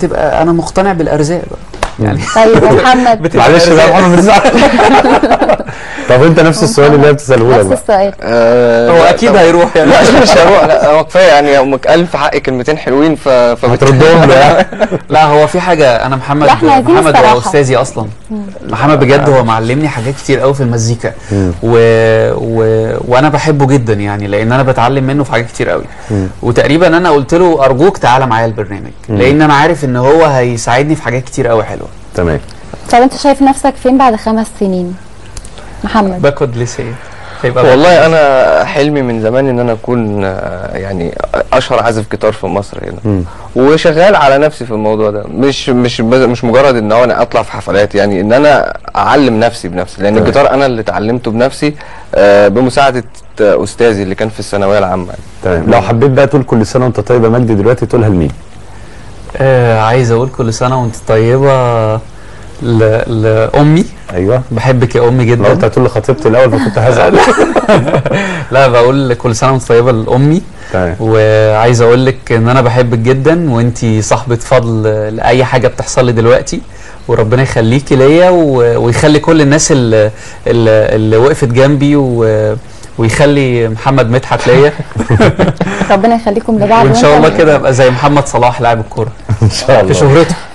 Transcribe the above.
تبقى انا مقتنع بالارزاق بقى يعني طيب يا محمد بتبقى معلش بقى أرزاق. محمد بتزعل طب انت نفس السؤال اللي هي بتساله لك نفس بقى السؤال آه، هو لا، اكيد طبعاً. هيروح يعني لا مش هروح لا هو كفايه يعني امك قال في حقي كلمتين حلوين ف هتردهم له يعني لا هو في حاجه انا محمد لا، إحنا عايزين محمد هو الصراحة. استاذي اصلا محمد بجد هو معلمني حاجات كتير قوي في المزيكا مم. و... و... وانا بحبه جدا يعني لان انا بتعلم منه في حاجات كتير قوي مم. وتقريبا انا قلت له ارجوك تعالى معايا البرنامج لان انا عارف ان هو هيساعدني في حاجات كتير قوي حلوه تمام طب انت شايف نفسك فين بعد خمس سنين محمد باكود لسه هيبقى والله انا حلمي من زمان ان انا اكون آه، يعني اشهر عازف جيتار في مصر هنا مم. وشغال على نفسي في الموضوع ده مش مش بز- مش مجرد ان هو انا اطلع في حفلات يعني ان انا اعلم نفسي بنفسي لان تمام. الجيتار انا اللي اتعلمته بنفسي آه، بمساعده آه، استاذي اللي كان في الثانويه العامه يعني. تمام لو حبيت بقى تقول كل سنه وانت طيب يا مجدي دلوقتي تقولها لمين؟ آه عايز اقول كل سنه وانت طيبه ل... لامي ايوه بحبك يا امي لو انت جدا هتقول لخطيبتي الاول فكنت هزعل لا بقول كل سنه وانت طيبه لامي تمام وعايز اقول لك ان انا بحبك جدا وانتي صاحبه فضل لاي حاجه بتحصل لي دلوقتي وربنا يخليكي ليا و- ويخلي كل الناس اللي, اللي, اللي وقفت جنبي و ويخلي محمد مدحت ليا ربنا يخليكم لبعض وان شاء وانت الله كده ابقى زي محمد صلاح لاعب الكوره ان شاء في الله شهرته